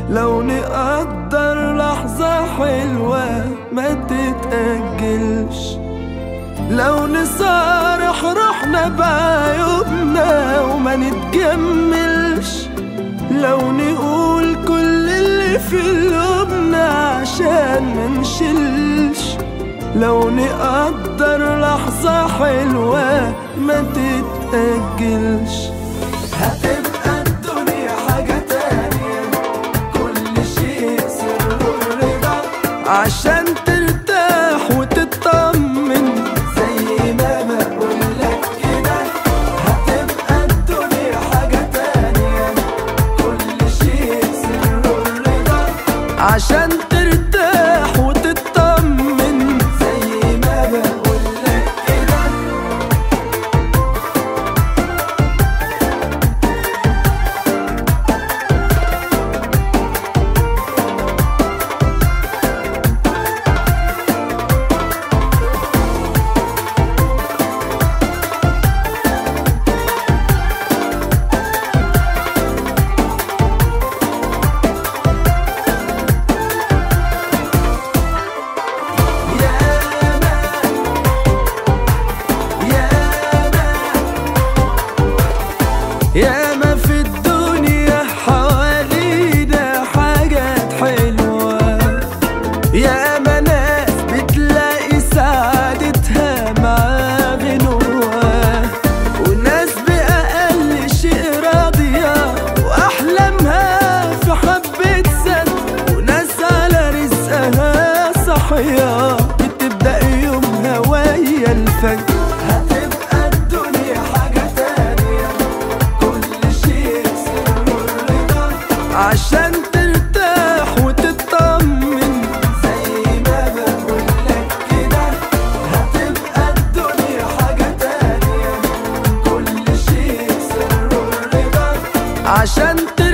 لو نقدر لحظة حلوة ما تتأجلش لو نصارح روحنا بعيوبنا وما نتجملش لو نقول كل اللي في قلوبنا عشان ما نشلش لو نقدر لحظة حلوة ما تتأجلش هتبقى الدنيا حاجة تانية كل شيء سر الرضا عشان ترتاح وتطمن زي ما بقولك كده هتبقى الدنيا حاجة تانية كل شيء سر الرضا عشان ترتاح وتطمن زي ما بقولك كده ياما في الدنيا حوالينا حاجات حلوة ياما ناس بتلاقي سعادتها مع غنوة وناس بأقل شيء راضية وأحلامها في حبة سد وناس على رزقها صحية بتبدأ يومها ويا الفجر هتبقى الدنيا حاجة تانية كل شيء سر الرضا عشان ترتاح وتطمن زي ما بقولك كده هتبقى الدنيا حاجة تانية كل شيء سر الرضا عشان ترتاح